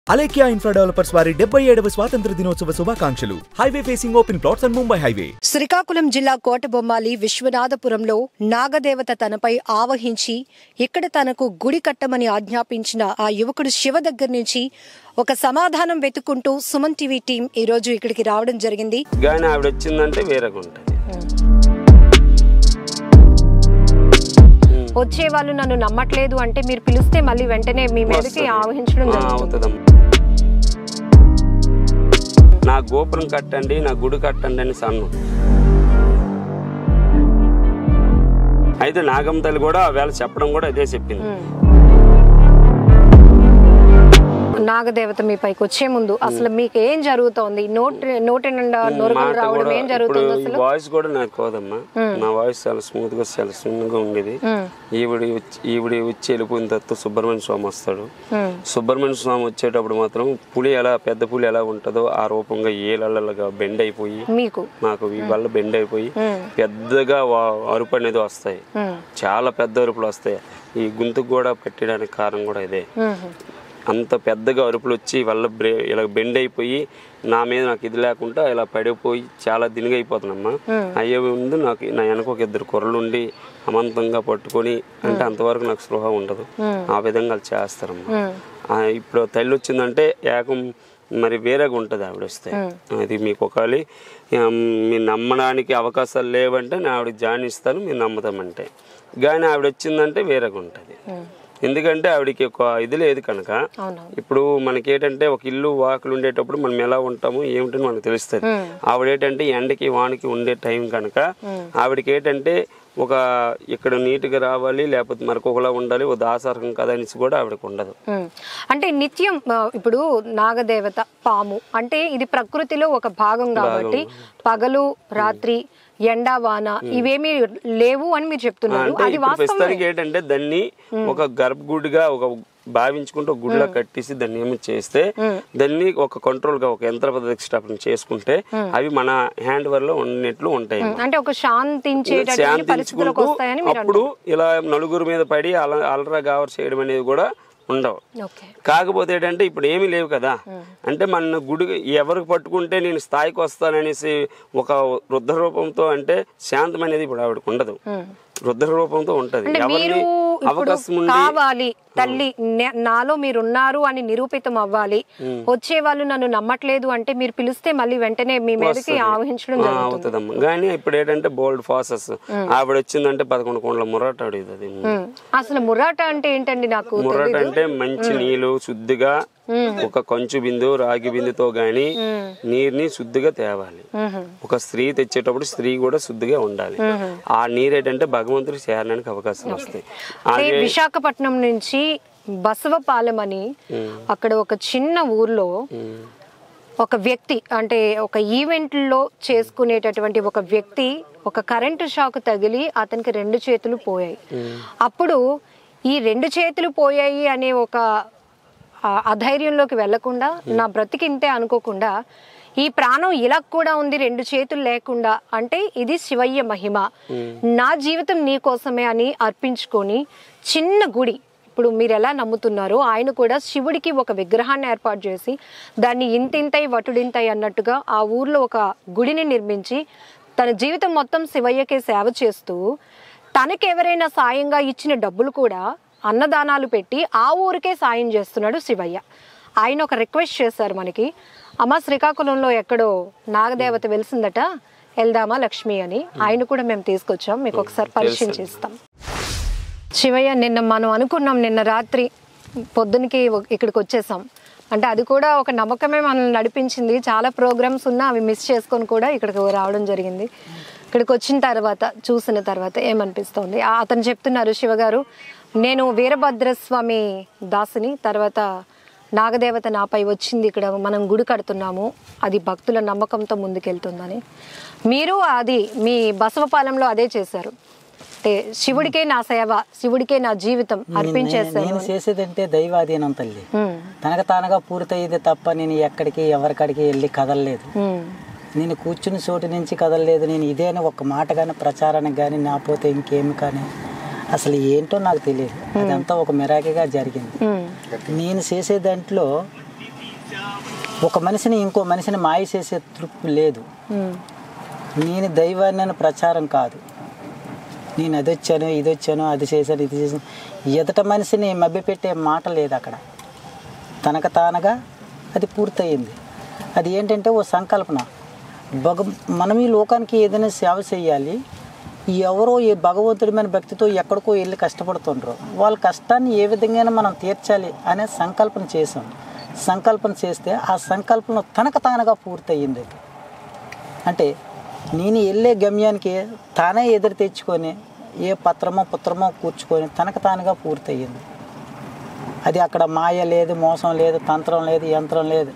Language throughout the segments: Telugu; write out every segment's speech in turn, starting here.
అలేఖ్యా ఇన్ఫ్రా డెవలపర్స్ వారి డెబ్బై ఏడవ స్వాతంత్ర దినోత్సవ శుభాకాంక్షలు highway facing open plots and Mumbai highway Srikakulam జిల్లా కోటబొమ్మాలి విశ్వనాథపురంలో నాగదేవత తనపై ఆవహించి ఇక్కడ తనకు గుడి కట్టమని ఆజ్ఞాపించిన ఆ యువకుడు శివ దగ్గర నుంచి ఒక సమాధానం వెతుక్కుంటూ సుమన్ టీవీ టీం ఈ రోజు ఇక్కడికి రావడం జరిగింది కానీ ఆవిడ వచ్చిందంటే వేరేగా ఉంటుంది వచ్చే వాళ్ళు నన్ను నమ్మట్లేదు అంటే మీరు పిలిస్తే మళ్ళీ వెంటనే మీ మీదకి ఆవహించడం జరుగుతుంది అవుతుందమ్మా నా గోపురం కట్టండి నా గుడి కట్టండి అని సన్ను అయితే నాగమ్మ తల్లి కూడా ఆ వేళ చెప్పడం కూడా ఇదే చెప్పింది నాగదేవత మీ పైకి వచ్చే ముందు అసలు మీకు ఏం జరుగుతోంది నోటి నోటి నిండా నొరుగులు మాట రావడం కూడా ఏం ఇప్పుడు జరుగుతుంది ఈ అసలు వాయిస్ కూడా నాకు కోదమ్మా నా వాయిస్ చాలా స్మూత్ గా చాలా స్వింగ్ గా ఉండేది ఈవిడి వచ్చి- ఈవిడి వచ్చి వెళ్ళిపోయిన తర్వాత సుబ్రహ్మణ్య స్వామి వస్తాడు సుబ్రహ్మణ్య స్వామి వచ్చేటప్పుడు మాత్రం పులి ఎలా పెద్ద పులి ఎలా ఉంటుందో ఆ రూపంగా ఏలల్లగా బెండ్ అయిపోయి మీకు మాకు ఈ వల్ల బెండ్ అయిపోయి పెద్దగా వా- అరుపు అనేది వస్తాయి చాలా పెద్ద అరుపులు వస్తాయి ఈ గొంతుకు కూడా పెట్టడానికి కారణం కూడా ఇదే అంత పెద్దగా అరుపులు వచ్చి వల్ల బ్రే ఇలా బెండ్ అయిపోయి నా మీద నాకు ఇది లేకుండా ఇలా పడిపోయి చాలా దినిగా అయిపోతున్నామ్మా అయ్యే ముందు నాకు నా వెనక ఒక ఇద్దరు కుర్రలు ఉండి అమంతంగా పట్టుకొని అంటే అంతవరకు నాకు స్పృహ ఉండదు ఆ విధంగా వాళ్ళు చేస్తారమ్మా ఆ, ఇప్పుడు తల్లి వచ్చిందంటే ఏకం మరి వేరేగా ఉంటుంది ఆవిడ వస్తే అది మీకు ఒకవేళ మీరు నమ్మడానికి అవకాశాలు లేవంటే నేను ఆవిడకి జాయిన్ ఇస్తాను మీరు నమ్ముతామంటే కానీ ఆవిడ వచ్చిందంటే వేరేగా ఉంటుంది ఎందుకంటే ఆవిడకి ఒక ఇది లేదు కనుక అవును ఇప్పుడు మనకి ఏంటంటే ఒక ఇల్లు వాకులు ఉండేటప్పుడు మనం ఎలా ఉంటాము ఏమిటని మనకు తెలుస్తుంది ఆవిడ ఏంటంటే ఎండకి వానకి ఉండే టైం కనుక ఆవిడకి ఏంటంటే ఒక ఇక్కడ నీట్గా రావాలి లేకపోతే మరొకలా ఉండాలి ఒక దాసారకం కదా అనేసి కూడా ఆవిడకి ఉండదు ఉమ్. అంటే నిత్యం ఆ, ఇప్పుడు నాగదేవత పాము అంటే ఇది ప్రకృతిలో ఒక భాగం కాబట్టి పగలు రాత్రి ఎండ వాన ఇవేమీ లేవు అని మీరు చెప్తున్నారు అంటే అది ఇప్పుడు వాస్తవమే ప్రస్తుతానికి ఏంటంటే దాన్ని ఒక గర్భగుడిగా ఒక భావించుకుంటూ ఒక గుడిలా కట్టేసి దాన్ని ఏమి చేస్తే దాన్ని ఒక కంట్రోల్ గా ఒక యంత్ర ప్రతిష్టాపన చేసుకుంటే అవి మన హ్యాండ్ ఓవర్ లో ఉన్నట్లు ఉంటాయి అంటే ఒక శాంతించేటటువంటి పరిస్థితులకు శాంతించుకుంటూ వస్తాయని మీరు అప్పుడు ఇలా నలుగురు మీద పడి అల అలరా గావర్ చేయడం అనేది కూడా ఉండవు ఓకే కాకపోతే ఏంటంటే ఇప్పుడు ఏమీ లేవు కదా అంటే మన గుడి ఎవరికి పట్టుకుంటే నేను స్థాయికి వస్తాననేసి ఒక రుద్ర రూపంతో అంటే శాంతం అనేది ఇప్పుడు ఆవిడకు ఉండదు రుద్ర రూపంతో ఉంటది అంటే మీరు ఎవరిని ఇప్పుడు అవకాశం ఉండి కావాలి తల్లి నే- నాలో మీరున్నారు అని నిరూపితం అవ్వాలి వచ్చే వాళ్ళు నన్ను నమ్మట్లేదు అంటే మీరు పిలిస్తే మళ్ళీ వెంటనే మీ మీదకి ఆవహించడం ఆ, జరుగుతుంది అవుతుందమ్మా కానీ ఇప్పుడు ఏంటంటే బోల్డ్ ఫాసెస్ ఆవిడ వచ్చిందంటే పదకొండు కొండల మురాట ఆడేది అది ఉమ్. అసలు మురాటా అంటే ఏంటండి నాకు మురాట అంటే మంచి నీళ్ళు శుద్ధిగా ఒక కంచు బిందు రాగి బిందుతో గాని నీరుని శుద్ధిగా తేవాలి ఒక స్త్రీ తెచ్చేటప్పుడు స్త్రీ కూడా శుద్ధిగా ఉండాలి ఆ నీరు ఏంటంటే భగవంతుడికి చేరడానికి అవకాశం వస్తాయి అంటే అలాగే విశాఖపట్నం నుంచి బసవపాలెం అని అక్కడ ఒక చిన్న ఊర్లో ఒక వ్యక్తి అంటే ఒక ఈవెంట్లో చేసుకునేటటువంటి ఒక వ్యక్తి ఒక కరెంటు షాక్ తగిలి అతనికి రెండు చేతులు పోయాయి అప్పుడు ఈ రెండు చేతులు పోయాయి అనే ఒక ఆ అధైర్యంలోకి వెళ్లకుండా నా బ్రతికింతే అనుకోకుండా ఈ ప్రాణం ఇలా కూడా ఉంది రెండు చేతులు లేకుండా అంటే ఇది శివయ్య మహిమ నా జీవితం నీ కోసమే అని అర్పించుకొని చిన్న గుడి ఇప్పుడు మీరు ఎలా నమ్ముతున్నారో ఆయన కూడా శివుడికి ఒక విగ్రహాన్ని ఏర్పాటు చేసి దాన్ని ఇంతింతై వటుడింతై అన్నట్టుగా ఆ ఊర్లో ఒక గుడిని నిర్మించి తన జీవితం మొత్తం శివయ్యకే సేవ చేస్తూ తనకి ఎవరైనా సాయంగా ఇచ్చిన డబ్బులు కూడా అన్నదానాలు పెట్టి ఆ ఊరికే సాయం చేస్తున్నాడు శివయ్య ఆయన ఒక రిక్వెస్ట్ చేశారు మనకి అమ్మ శ్రీకాకుళంలో ఎక్కడో నాగదేవత వెలిసిందట వెళ్దామా లక్ష్మి అని ఆయన కూడా మేము తీసుకొచ్చాం మీకు ఒకసారి పరిచయం చేస్తాం శివయ్య నిన్న మనం అనుకున్నాం నిన్న రాత్రి పొద్దునకి ఇక్కడికి వచ్చేసాం అంటే అది కూడా ఒక నమ్మకమే మనల్ని నడిపించింది చాలా ప్రోగ్రామ్స్ ఉన్నా అవి మిస్ చేసుకొని కూడా ఇక్కడికి రావడం జరిగింది ఇక్కడికి వచ్చిన తర్వాత చూసిన తర్వాత ఏమనిపిస్తోంది ఆ- అతను చెప్తున్నారు శివగారు నేను వీరభద్రస్వామి దాసుని తర్వాత నాగదేవత నాపై వచ్చింది ఇక్కడ మనం గుడి కడుతున్నాము అది భక్తుల నమ్మకంతో ముందుకెళ్తుందని మీరు అది మీ బసవపాలెంలో అదే చేశారు అంటే శివుడికే నా సేవ శివుడికే నా జీవితం అర్పించేశాను నేను చేసేదంటే దైవాధీనం తల్లి ఉమ్, తనకు తానుగా పూర్తయ్యేది తప్ప నేను ఎక్కడికి ఎవరికాడికి వెళ్ళి కదలలేదు ఉమ్, నేను కూర్చుని చోటు నుంచి కదలలేదు నేను ఇదేని ఒక మాట కానీ ప్రచారానికి కానీ నాపోతే ఇంకేమి కానీ అసలు ఏంటో నాకు తెలియదు అదంతా ఒక మిరాకిగా జరిగింది ఉమ్, నేను చేసే దాంట్లో ఒక మనిషిని ఇంకో మనిషిని మాయ చేసే తృప్తి లేదు ఉమ్, నేను దైవాన్ని అని ప్రచారం కాదు నేను అది వచ్చాను ఇది వచ్చాను అది చేశాను ఇది చేశాను ఎదట మనిషిని మభ్యపెట్టే మాట లేదు అక్కడ తనకు తానగా అది పూర్తయింది అది ఏంటంటే ఓ సంకల్పన భగ మనం ఈ లోకానికి ఏదైనా సేవ చేయాలి ఎవరో ఏ భగవంతుడి భక్తితో ఎక్కడికో వెళ్ళి కష్టపడుతుండ్రు వాళ్ళ కష్టాన్ని ఏ విధంగా మనం తీర్చాలి అనే సంకల్పన చేసాం సంకల్పన చేస్తే ఆ సంకల్పన తనకు తానుగా పూర్తయింది అది అంటే నేను వెళ్ళే గమ్యానికి తానే ఎదురు తెచ్చుకొని ఏ పత్రమో పుత్రమో కూర్చుకొని తనకు తానుగా పూర్తయింది అది అక్కడ మాయ లేదు మోసం లేదు తంత్రం లేదు యంత్రం లేదు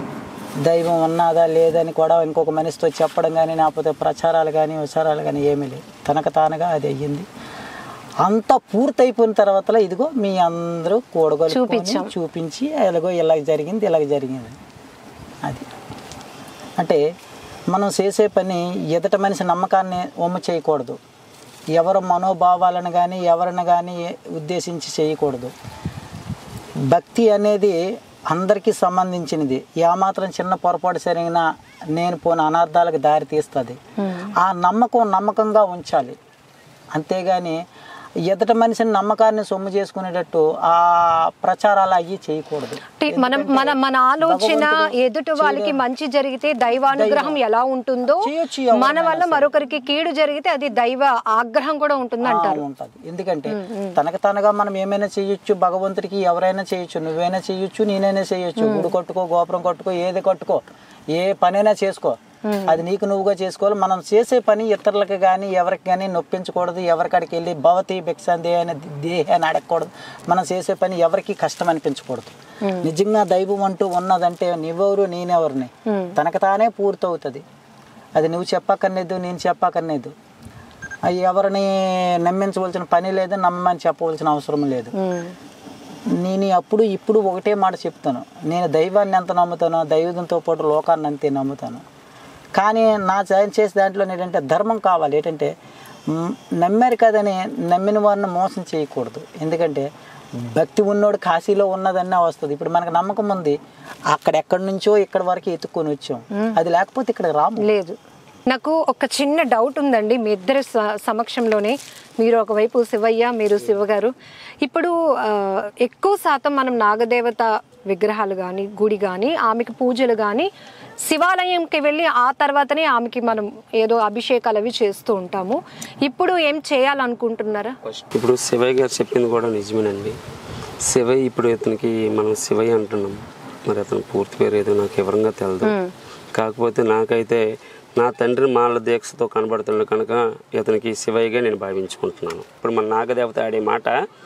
దైవం ఉన్నదా లేదని కూడా ఇంకొక మనిషితో చెప్పడం కానీ లేకపోతే ప్రచారాలు కానీ విచారాలు కానీ ఏమీ లేదు తనకు తానుగా అది అయ్యింది అంతా పూర్తయిపోయిన తర్వాత ఇదిగో మీ అందరూ కూడగొలు చూపించాం. చూపించి ఎలాగో ఇలాగ జరిగింది ఇలాగ జరిగింది అది అంటే మనం చేసే పని ఎదుట మనిషి నమ్మకాన్ని ఒమ్ము చేయకూడదు ఎవరి మనోభావాలను కానీ ఎవరిని కానీ ఉద్దేశించి చేయకూడదు భక్తి అనేది అందరికీ సంబంధించినది ఏమాత్రం చిన్న పొరపాటు జరిగినా నేను పోని అనార్థాలకు దారి తీస్తుంది ఆ నమ్మకం నమ్మకంగా ఉంచాలి అంతేగాని ఎదుట మనిషిని నమ్మకాన్ని సొమ్ము చేసుకునేటట్టు ఆ ప్రచారాలు అవి చేయకూడదు అంటే మనం మన మన ఆలోచన భగవంతుడు ఎదుటి వాళ్ళకి మంచి జరిగితే దైవానుగ్రహం ఎలా ఉంటుందో చేయొచ్చు ఎవరైనా మన వల్ల మరొకరికి కీడు జరిగితే అది దైవ ఆగ్రహం కూడా ఉంటుంది అంటారు ఉంటుంది ఎందుకంటే తనకు తనగా మనం ఏమైనా చేయొచ్చు భగవంతుడికి ఎవరైనా చేయొచ్చు నువ్వైనా చేయొచ్చు నేనైనా చేయొచ్చు గుడి కట్టుకో గోపురం కట్టుకో ఏది కట్టుకో ఏ పనైనా చేసుకో అది నీకు నువ్వుగా చేసుకోవాలి మనం చేసే పని ఇతరులకు కానీ ఎవరికి కానీ నొప్పించకూడదు ఎవరికాడికి వెళ్ళి భవతి భిక్షాంతి అని దేహాన్ని అడగకూడదు మనం చేసే పని ఎవరికి కష్టం అనిపించకూడదు నిజంగా దైవం అంటూ ఉన్నదంటే నువ్వెవరు నేనెవరిని తనకు తానే పూర్తవుతుంది అది నువ్వు చెప్పక్కర్లేదు నేను చెప్పక్కర్లేదు అవి ఎవరిని నమ్మించవలసిన పని లేదు నమ్మని చెప్పవలసిన అవసరం లేదు ఉమ్, నేను అప్పుడు ఇప్పుడు ఒకటే మాట చెప్తాను నేను దైవాన్ని ఎంత నమ్ముతానో దైవంతో పాటు లోకాన్ని అంతే నమ్ముతాను కానీ నా సాయం చేసే దాంట్లో ఏంటంటే ధర్మం కావాలి ఏంటంటే మ్, నమ్మారు కదని నమ్మిన వారిని మోసం చేయకూడదు ఎందుకంటే భక్తి ఉన్నోడు కాశీలో ఉన్నదన్నా వస్తుంది ఇప్పుడు మనకు నమ్మకం ఉంది అక్కడ ఎక్కడి నుంచో ఇక్కడ వరకు ఎత్తుక్కొని వచ్చాం అది లేకపోతే ఇక్కడ రాము లేదు నాకు ఒక చిన్న డౌట్ ఉందండి మీ ఇద్దరి స- సమక్షంలోనే మీరు ఒకవైపు శివయ్య మీరు శివగారు ఇప్పుడు ఆ, ఎక్కువ శాతం మనం నాగదేవత విగ్రహాలు కానీ గుడి కానీ ఆమెకి పూజలు కానీ శివాలయంకి వెళ్ళి ఆ తర్వాతనే ఆమెకి మనం ఏదో అభిషేకాలు అవి చేస్తూ ఉంటాము ఇప్పుడు ఏం చేయాలనుకుంటున్నారా ఫస్ట్ ఇప్పుడు శివయ్య గారు చెప్పింది కూడా నిజమేనండి శివయ్య ఇప్పుడు ఇతనికి మనం శివయ్య అంటున్నాం మరి అతను పూర్తి పేరు ఏదో నాకు వివరంగా తెలియదు కాకపోతే నాకైతే నా తండ్రి మాల దీక్షతో కనబడుతున్నాడు కనుక ఇతనికి శివయ్యగా నేను భావించుకుంటున్నాను ఇప్పుడు మన నాగదేవత ఆడే మాట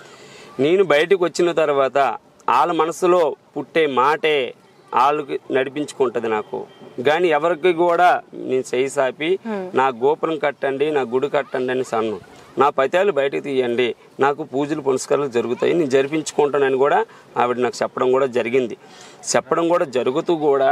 నేను బయటకు వచ్చిన తర్వాత వాళ్ళ మనసులో పుట్టే మాటే వాళ్ళకి నడిపించుకుంటుంది నాకు కానీ ఎవరికి కూడా నేను చేయి సాపి నా గోపురం కట్టండి నా గుడి కట్టండి అని సన్ను నా పత్యాలు బయటకు తీయండి నాకు పూజలు పునస్కారాలు జరుగుతాయి నేను జరిపించుకుంటానని కూడా ఆవిడ నాకు చెప్పడం కూడా జరిగింది చెప్పడం కూడా జరుగుతూ కూడా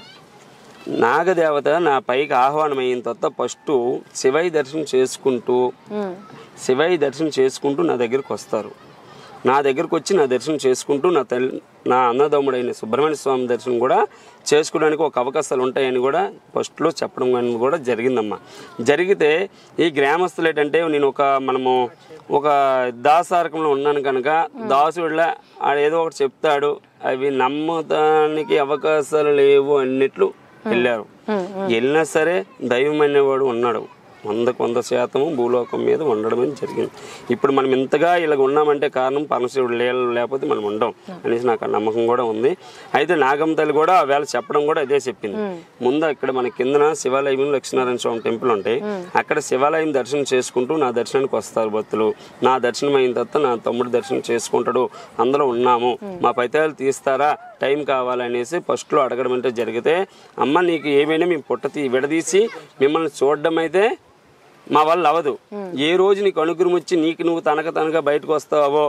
నాగదేవత నా పైకి ఆహ్వానం అయిన తర్వాత ఫస్ట్ శివయ్య దర్శనం చేసుకుంటూ శివయ్య దర్శనం చేసుకుంటూ నా దగ్గరికి వస్తారు నా దగ్గరకు వచ్చి నా దర్శనం చేసుకుంటూ నా తల్లి నా అన్నదమ్ముడైన సుబ్రహ్మణ్య స్వామి దర్శనం కూడా చేసుకోవడానికి ఒక అవకాశాలు ఉంటాయని కూడా ఫస్ట్లో చెప్పడం అనేది కూడా జరిగిందమ్మా జరిగితే ఈ గ్రామస్తులు ఏంటంటే నేను ఒక మనము ఒక దాసారకంలో ఉన్నాను కనుక దాసుడిలా ఆడు ఏదో ఒకటి చెప్తాడు అవి నమ్మటానికి అవకాశాలు లేవు అన్నిట్లు వెళ్ళారు వెళ్ళినా సరే దైవం అనేవాడు ఉన్నాడు వందకు వంద శాతము భూలోకం మీద ఉండడం అని జరిగింది ఇప్పుడు మనం ఇంతగా ఇలాగ ఉన్నామంటే కారణం పరమశివుడు లేల లేకపోతే మనం ఉండం అనేసి నాకు ఆ నమ్మకం కూడా ఉంది అయితే నాగమ్మ తల్లి కూడా ఆ వేళ చెప్పడం కూడా అదే చెప్పింది ముందు ఇక్కడ మన కిందన శివాలయం లక్ష్మీనారాయణ స్వామి టెంపుల్ ఉంటాయి అక్కడ శివాలయం దర్శనం చేసుకుంటూ నా దర్శనానికి వస్తారు భక్తులు నా దర్శనం అయిన తర్వాత నా తమ్ముడు దర్శనం చేసుకుంటాడు అందులో ఉన్నాము మా పైతాలు తీస్తారా టైం కావాలనేసి ఫస్ట్లో అడగడం అంటే జరిగితే అమ్మ నీకు ఏమైనా మేము పుట్ట తీ విడదీసి మిమ్మల్ని చూడడం అయితే మా వల్ల అవదు ఏ రోజు నీకు అనుగ్రహం వచ్చి నీకు నువ్వు తనక తనగా బయటకు వస్తావో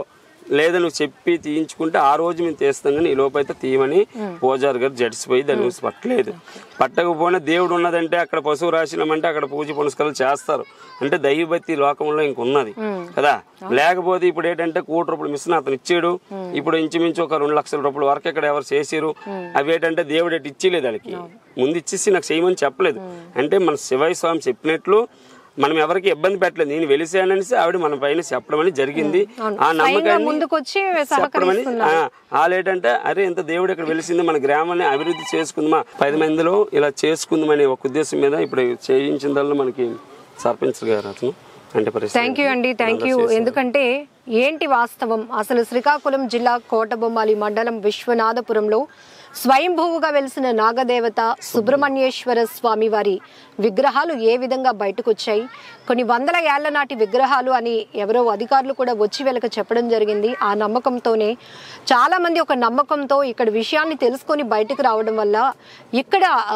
లేదా నువ్వు చెప్పి తీయించుకుంటే ఆ రోజు మేము తీస్తాం కానీ ఈ లోపు అయితే తీయమని పూజారి గారు జడిసిపోయి దాన్ని చూసి పట్టలేదు పట్టకపోయినా దేవుడు ఉన్నదంటే అక్కడ పశువు రాశినామంటే అక్కడ పూజ పునస్కారాలు చేస్తారు అంటే దైవభక్తి లోకంలో ఇంకున్నది కదా లేకపోతే ఇప్పుడు ఏంటంటే కోటి రూపాయలు మిషన్ అతను ఇచ్చాడు ఇప్పుడు ఇంచుమించు ఒక రెండు లక్షల రూపాయల వరకు ఇక్కడ ఎవరు చేసిరు అవి ఏంటంటే దేవుడు ఎటు ఇచ్చేలేదు వాళ్ళకి ముందు ఇచ్చేసి నాకు చేయమని చెప్పలేదు అంటే మన శివయ్య స్వామి చెప్పినట్లు మనం ఎవరికి ఇబ్బంది పెట్టలేదు నేను వెలిసాననేసి ఆవిడ మన పైన చెప్పడం అని జరిగింది ఆ నమ్మకాన్ని ముందుకొచ్చి చెప్పడమని వాళ్ళు ఏంటంటే అరే ఇంత దేవుడు ఇక్కడ వెలిసింది మన గ్రామాన్ని అభివృద్ధి చేసుకుందామా పది మందిలో ఇలా చేసుకుందామనే ఒక ఉద్దేశం మీద ఇప్పుడు చేయించిందల్లా మనకి సర్పంచ్ గారు అతను అంటే పరిస్థితి థ్యాంక్ యూ అండి థ్యాంక్ యూ ఎందుకంటే ఏంటి వాస్తవం అసలు శ్రీకాకుళం జిల్లా కోటబొమ్మాలి మండలం విశ్వనాథపురంలో స్వయంభూవుగా వెలిసిన నాగదేవత సుబ్రహ్మణ్యేశ్వర స్వామి వారి విగ్రహాలు ఏ విధంగా బయటకు వచ్చాయి కొన్ని వందల ఏళ్ల నాటి విగ్రహాలు అని ఎవరో అధికారులు కూడా వచ్చి వీళ్ళకి చెప్పడం జరిగింది ఆ నమ్మకంతోనే చాలా మంది ఒక నమ్మకంతో ఇక్కడ విషయాన్ని తెలుసుకొని బయటకు రావడం వల్ల ఇక్కడ ఆ,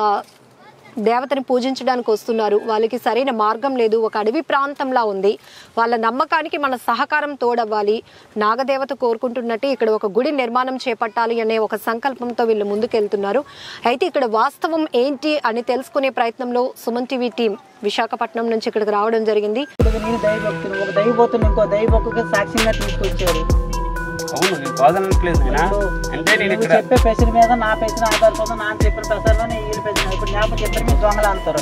దేవతని పూజించడానికి వస్తున్నారు వాళ్ళకి సరైన మార్గం లేదు ఒక అడవి ప్రాంతంలా ఉంది వాళ్ళ నమ్మకానికి మన సహకారం తోడవ్వాలి నాగదేవత కోరుకుంటున్నట్టు ఇక్కడ ఒక గుడి నిర్మాణం చేపట్టాలి అనే ఒక సంకల్పంతో వీళ్ళు ముందుకెళ్తున్నారు అయితే ఇక్కడ వాస్తవం ఏంటి అని తెలుసుకునే ప్రయత్నంలో సుమన్ టీవీ టీం విశాఖపట్నం నుంచి ఇక్కడికి రావడం జరిగింది ఇప్పుడు నేను దైవభక్తులు ఒక దైవభక్తులు ఇంకో దైవభక్తుకి సాక్ష్యంగా తీసుకొచ్చారు అవును నేను కాదనట్లేదు వినా అంటే నేను నువ్వు ఇక్కడ చెప్పే పెసరి మీద నా పెసరి ఆధారపడి నాన్న చెప్పిన పెసరిలోనే వీళ్ళు పెసరి ఇప్పుడు జ్ఞాపకం చెప్పారు మీరు దొంగలు అంటారు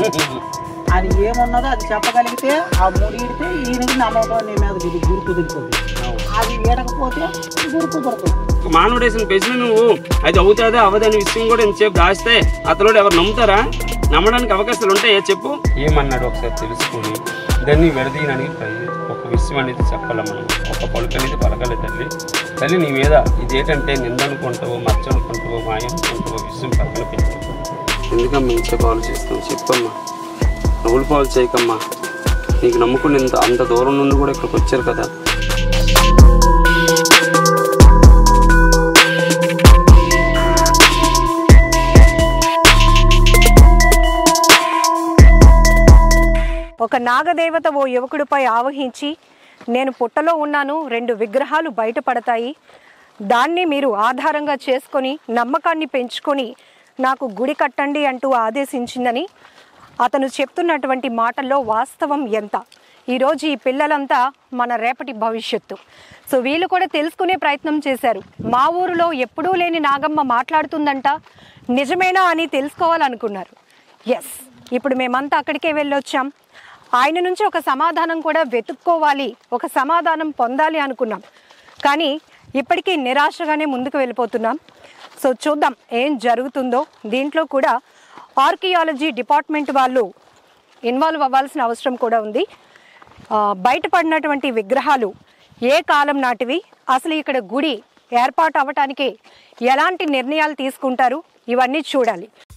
అది ఏమున్నదో అది చెప్పగలిగితే ఆ ముడిగితే ఈయనకి నమ్మకం నీ మీద గురి గురి కుదిరిపోతుంది అది ఏడకపోతే గురి కుదురుతుంది మానవుడు వేసిన ప్రశ్న నువ్వు అది అవుతుందా అవదని విషయం కూడా ఇంతసేపు దాస్తే అతను ఎవరు నమ్ముతారా నమ్మడానికి అవకాశాలు ఉంటాయా చెప్పు ఏమన్నాడు ఒకసారి తెలుసుకొని దాన్ని విడదీయడానికి ట్రై ఒక విషయం అనేది చెప్పాలి మనం ఒక పలుకు అనేది పలకాలి తల్లి తల్లి నీ మీద ఇదేంటంటే నిందనుకుంటావో మచ్చ అనుకుంటావో మాయ అనుకుంటావో విషయం పక్కన పెట్టు ఎందుకమ్మా ఇంతసేపు ఆలోచిస్తాం చెప్పమ్మా నవ్వులు పాలు చేయకమ్మా నీకు నమ్ముకుని ఇంత అంత దూరం నుండి కూడా ఇక్కడికి వచ్చారు కదా ఒక నాగదేవత ఓ యువకుడిపై ఆవహించి నేను పుట్టలో ఉన్నాను రెండు విగ్రహాలు బయటపడతాయి దాన్ని మీరు ఆధారంగా చేసుకొని నమ్మకాన్ని పెంచుకొని నాకు గుడి కట్టండి అంటూ ఆదేశించిందని అతను చెప్తున్నటువంటి మాటల్లో వాస్తవం ఎంత ఈరోజు ఈ పిల్లలంతా మన రేపటి భవిష్యత్తు సో వీళ్ళు కూడా తెలుసుకునే ప్రయత్నం చేశారు మా ఊరిలో ఎప్పుడూ లేని నాగమ్మ మాట్లాడుతుందంట నిజమేనా అని తెలుసుకోవాలనుకున్నారు ఎస్ ఇప్పుడు మేమంతా అక్కడికే వెళ్ళొచ్చాం ఆయన నుంచి ఒక సమాధానం కూడా వెతుక్కోవాలి ఒక సమాధానం పొందాలి అనుకున్నాం కానీ ఇప్పటికీ నిరాశగానే ముందుకు వెళ్ళిపోతున్నాం సో చూద్దాం ఏం జరుగుతుందో దీంట్లో కూడా ఆర్కియాలజీ డిపార్ట్మెంట్ వాళ్ళు ఇన్వాల్వ్ అవ్వాల్సిన అవసరం కూడా ఉంది ఆ, బయటపడినటువంటి విగ్రహాలు ఏ కాలం నాటివి అసలు ఇక్కడ గుడి ఏర్పాటు అవ్వటానికి ఎలాంటి నిర్ణయాలు తీసుకుంటారు ఇవన్నీ చూడాలి